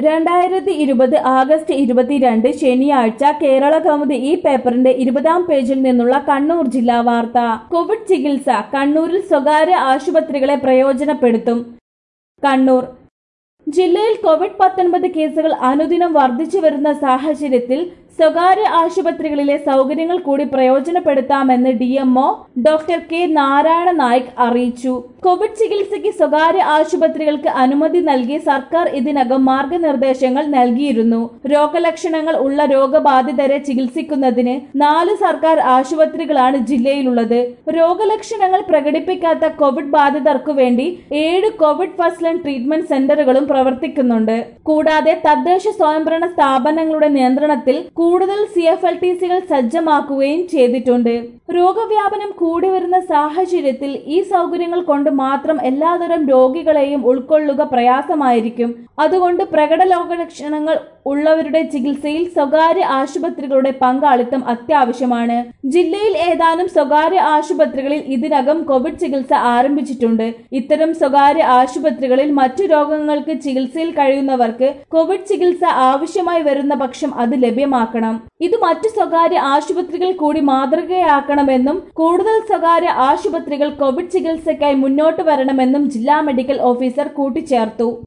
രണ്ടായിരത്തി ഇരുപത് ആഗസ്റ്റ് ഇരുപത്തിരണ്ട് ശനിയാഴ്ച കേരള കൗമുദി ഈ പേപ്പറിന്റെ ഇരുപതാം പേജിൽ നിന്നുള്ള കണ്ണൂർ ജില്ലാ വാർത്ത കോവിഡ് ചികിത്സ കണ്ണൂരിൽ സ്വകാര്യ ആശുപത്രികളെ പ്രയോജനപ്പെടുത്തും കണ്ണൂർ ജില്ലയിൽ കോവിഡ് പത്തൊൻപത് കേസുകൾ അനുദിനം വർദ്ധിച്ചു വരുന്ന സാഹചര്യത്തിൽ സ്വകാര്യ ആശുപത്രികളിലെ സൗകര്യങ്ങൾ കൂടി പ്രയോജനപ്പെടുത്താമെന്ന് D M O doctor K Narayana Naik അറിയിച്ചു കോവിഡ് ചികിത്സയ്ക്ക് സ്വകാര്യ ആശുപത്രികൾക്ക് അനുമതി നൽകി സർക്കാർ ഇതിനകം മാർഗനിർദ്ദേശങ്ങൾ നൽകിയിരുന്നു രോഗലക്ഷണങ്ങൾ ഉള്ള രോഗബാധിതരെ ചികിത്സിക്കുന്നതിന് നാല് സർക്കാർ ആശുപത്രികളാണ് ജില്ലയിലുള്ളത് രോഗലക്ഷണങ്ങൾ പ്രകടിപ്പിക്കാത്ത കോവിഡ് ബാധിതർക്കു വേണ്ടി ഏഴ് കോവിഡ് ഫസ്റ്റ് ലൈൻ ട്രീറ്റ്മെന്റ് സെന്ററുകളും പ്രവർത്തിക്കുന്നുണ്ട് കൂടാതെ തദ്ദേശ സ്വയംഭരണ സ്ഥാപനങ്ങളുടെ നിയന്ത്രണത്തിൽ കൂടുതൽ സി എഫ് എൽ ടി സികൾ സജ്ജമാക്കുകയും ചെയ്തിട്ടുണ്ട് രോഗവ്യാപനം കൂടി വരുന്ന സാഹചര്യത്തിൽ ഈ സൗകര്യങ്ങൾ കൊണ്ട് മാത്രം എല്ലാതരം രോഗികളെയും ഉൾക്കൊള്ളുക പ്രയാസമായിരിക്കും അതുകൊണ്ട് പ്രകട രോഗലക്ഷണങ്ങൾ ഉള്ളവരുടെ ചികിത്സയിൽ സ്വകാര്യ ആശുപത്രികളുടെ പങ്കാളിത്തം അത്യാവശ്യമാണ് ജില്ലയിൽ ഏതാനും സ്വകാര്യ ആശുപത്രികളിൽ ഇതിനകം കോവിഡ് ചികിത്സ ആരംഭിച്ചിട്ടുണ്ട് ഇത്തരം സ്വകാര്യ ആശുപത്രികളിൽ മറ്റു രോഗങ്ങൾക്ക് ചികിത്സയിൽ കഴിയുന്നവർക്ക് കോവിഡ് ചികിത്സ ആവശ്യമായി വരുന്ന പക്ഷം അത് ലഭ്യമാക്കണം ഇത് മറ്റു സ്വകാര്യ ആശുപത്രികൾ കൂടി മാതൃകയാക്കണമെന്നും കൂടുതൽ സ്വകാര്യ ആശുപത്രികൾ കോവിഡ് ചികിത്സയ്ക്കായി മുന്നോട്ട് വരണമെന്നും ജില്ലാ മെഡിക്കൽ ഓഫീസർ കൂട്ടിച്ചേർത്തു